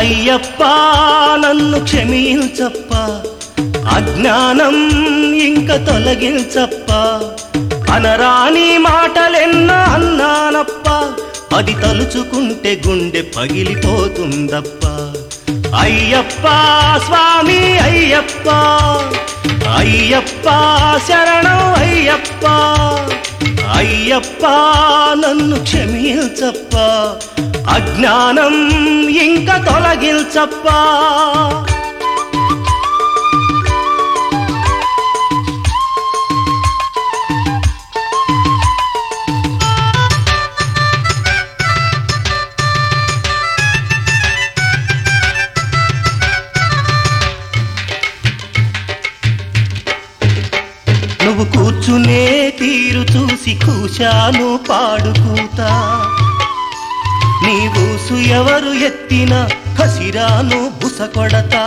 అయ్యప్ప నన్ను క్షమించప్ప అజ్ఞానం ఇంక తొలగించప్ప అనరాని మాటలెన్న అన్నానప్ప అది తలుచుకుంటే గుండె పగిలిపోతుందప్ప అయ్యప్ప స్వామి అయ్యప్ప అయ్యప్ప శరణం అయ్యప్ప అయ్యప్ప నన్ను క్షమించప్ప అజ్ఞానం ఇంక తొలగించప్ప నువ్వు కూర్చునే తీరు చూసి కూశాను పాడుకూతా నీ ఊసు ఎవరు ఎత్తిన కసిరాను బుసకొడతా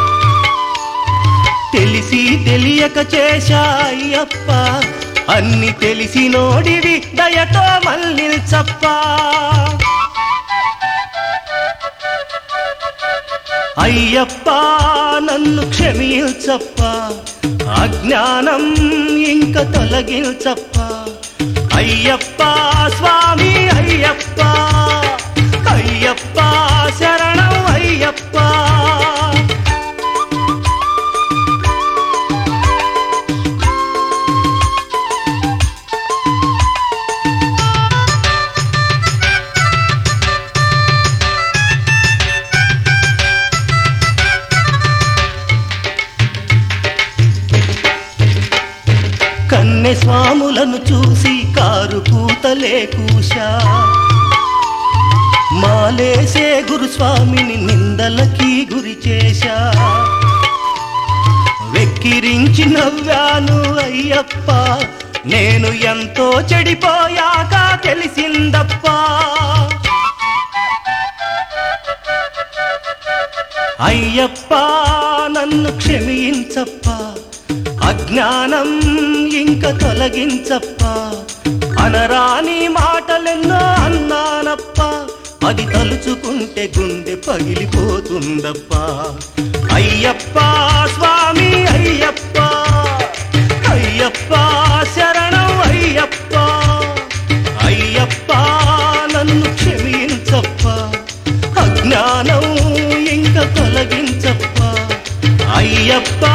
తెలిసి తెలియక చేశాయ్యప్ప అన్ని తెలిసి నోడివి దయతో మళ్ళిల్చప్ప అయ్యప్ప నన్ను క్షమించప్ప అజ్ఞానం ఇంక తొలగించప్ప అయ్యప్ప స్వామి అయ్యప్ప అయ్యప్ప శరణం అయ్యప్ప కన్నె స్వాములను చూసి కారు కూతలే కూశా మాలేసే గురుస్వామిని నిందలకి గురి చేశా వెక్కిరించి నవ్వాను అయ్యప్ప నేను ఎంతో చెడిపోయాక తెలిసిందప్పా అయ్యప్ప నన్ను క్షమించప్ప అజ్ఞానం ఇంక తొలగించప్ప అనరాని మాటలెన్నో అన్నానప్ప అది తలుచుకుంటే గుండె పగిలిపోతుందప్ప అయ్యప్ప స్వామి అయ్యప్ప అయ్యప్ప శరణం అయ్యప్ప అయ్యప్ప నన్ను క్షమించప్ప అజ్ఞానం ఇంక తొలగించప్ప అయ్యప్ప